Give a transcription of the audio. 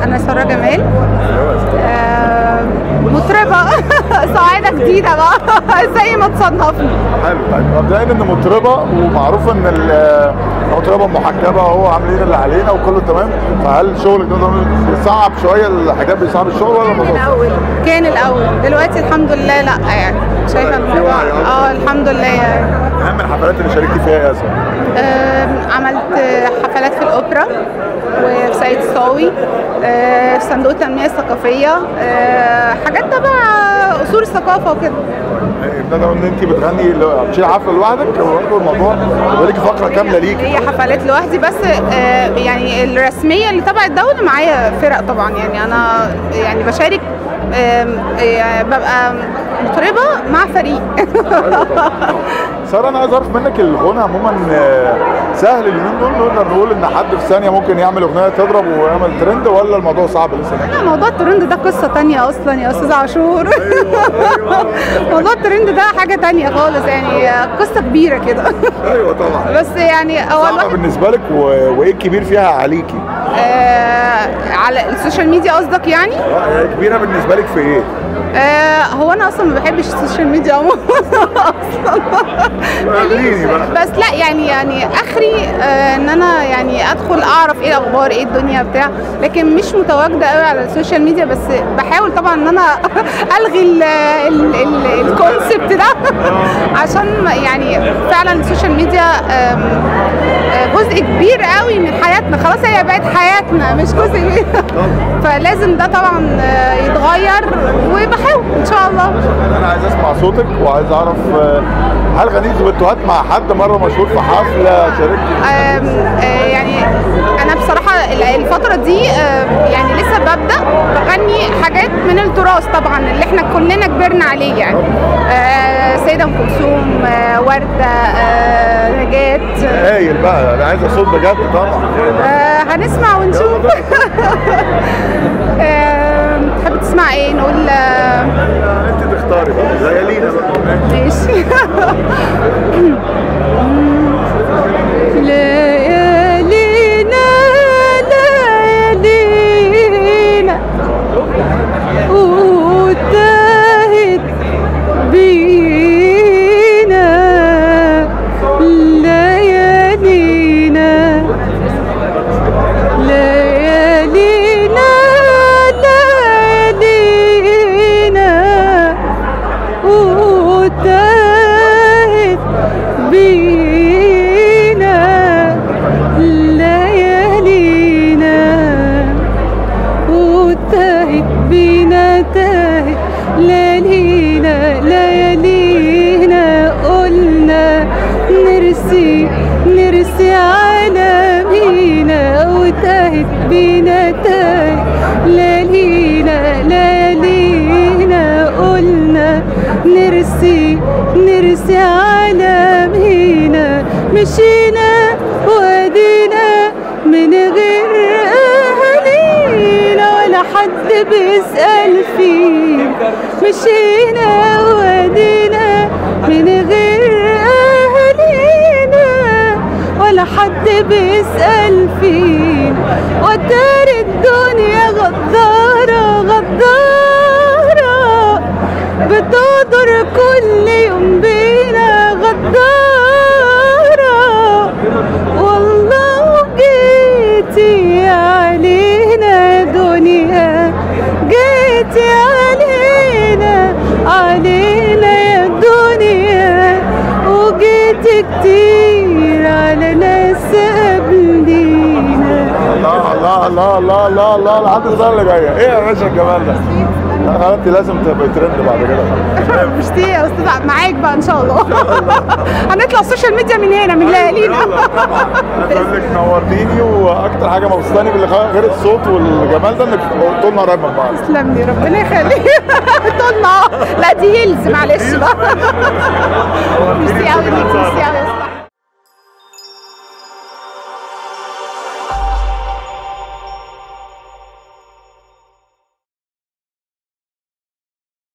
انا ساره جمال آه، مطربه صاعده جديده بقى زي ما تصنفني حلو طيب مبدئيا ان مطربه ومعروف ان ال- المطربه محجبه وهو عاملين اللي علينا وكله تمام فهل شغلك ده صعب شويه الحجاب بيصعب الشغل ولا كان الموضوع الاول كان الاول دلوقتي الحمد لله لا يعني شايفه في الموضوع وعي أكتر. اه الحمد لله يعني اهم الحفلات اللي شاركتي فيها ايه يا اسماء؟ آم، عملت حفلات في الأوبرا وفي سيد الصاوي آه، في صندوق التنمية الثقافية آه، حاجات تبع أصول الثقافة وكده ابتدى ان انت بتغني ل- بتشيل حفله لوحدك برضه الموضوع يبقى ليكي فقره كامله ليكي هي حفلات لوحدي بس آه، يعني الرسمية اللي تبع الدولة معايا فرق طبعا يعني أنا يعني بشارك آم، آه، ببقى مطربة مع فريق ساره انا عايز اعرف منك الغنى عموما آه، سهل اليومين دول نقدر نقول ان حد في ثانيه ممكن يعمل اغنيه تضرب ويعمل ترند ولا الموضوع صعب لسه؟ موضوع الترند ده قصة تانية أصلا يا أستاذ عاشور موضوع الترند ده حاجة تانية خالص يعني قصة كبيرة كده ايوه طبعا بس يعني هو صعبه الواحد بالنسبه لك و... وايه الكبير فيها عليكي؟ آه على السوشيال ميديا قصدك يعني آه، هي كبيره بالنسبه لك في ايه؟ آه هو انا اصلا ما بحبش السوشيال ميديا عموما اصلا قوليلي بقى. بس لا يعني يعني اخري آه ان انا يعني ادخل اعرف ايه الاخبار ايه الدنيا بتاع لكن مش متواجده قوي على السوشيال ميديا بس بحاول طبعا ان انا الغي ال- ال- ال- الكونسبت ده عشان يعني فعلا السوشيال ميديا آم، آه، جزء كبير قوي من حياتنا خلاص هي بقت حياتنا مش جزء فلازم ده طبعا آه، يتغير وبحاول ان شاء الله انا عايز اسمع صوتك وعايز اعرف آه، هل غنيتي دويتوهات مع حد مره مشهور في حفله شاركتي آم، آه، يعني انا بصراحه ال- الفتره دي آه، يعني لسه ببدا بغني حاجات من التراث طبعا اللي احنا كلنا كبرنا عليه يعني آه، سيده ام كلثوم آه، ورده آه، نجاه هايل بقى انا عايز صوت بجد طبعا آه، هنسمع ونشوف آه، تحب تسمع ايه نقول آه، انت تختاري بقى زي لينا بقى ماشي ليالينا ليالينا وتاهت بينا ليالينا ليالينا ليالينا وتاهت بينا ليالينا وتاهت بينا تاهت ليالينا ليالينا قلنا نرسي نرسي على مينا وتاهت بينا تاهت ليالينا ليالينا قلنا نرسي نرسي على مينا مشينا وادينا من غير أهالينا ولا حد بيسأل فينا مشينا وادينا من غير أهالينا ولا حد بيسأل فينا ودار الدنيا غدارة غدارة بتغدر كل يوم بينا غدارة والله جيتي علينا دنيا جيتي علينا علينا يا دنيا وجيتي كتير على ناس قبلينا الله الله الله الله الله الله لحد السنه اللي جايه ايه يا باشا الجمال ده لا خلاص انت لازم تبقى ترند بعد كده مش دي يا استاذ معاك بقى ان شاء الله هنطلع السوشيال ميديا من هنا من ليالينا يلا طبعا انا بقول لك نورتيني واكتر حاجه مبسوطاني باللي غير الصوت والجمال ده انك قلتوا قريب من بعض تسلم لي ربنا يخليك طولنا لا دي هيلز معلش بقى ميرسي قوي ميرسي قوي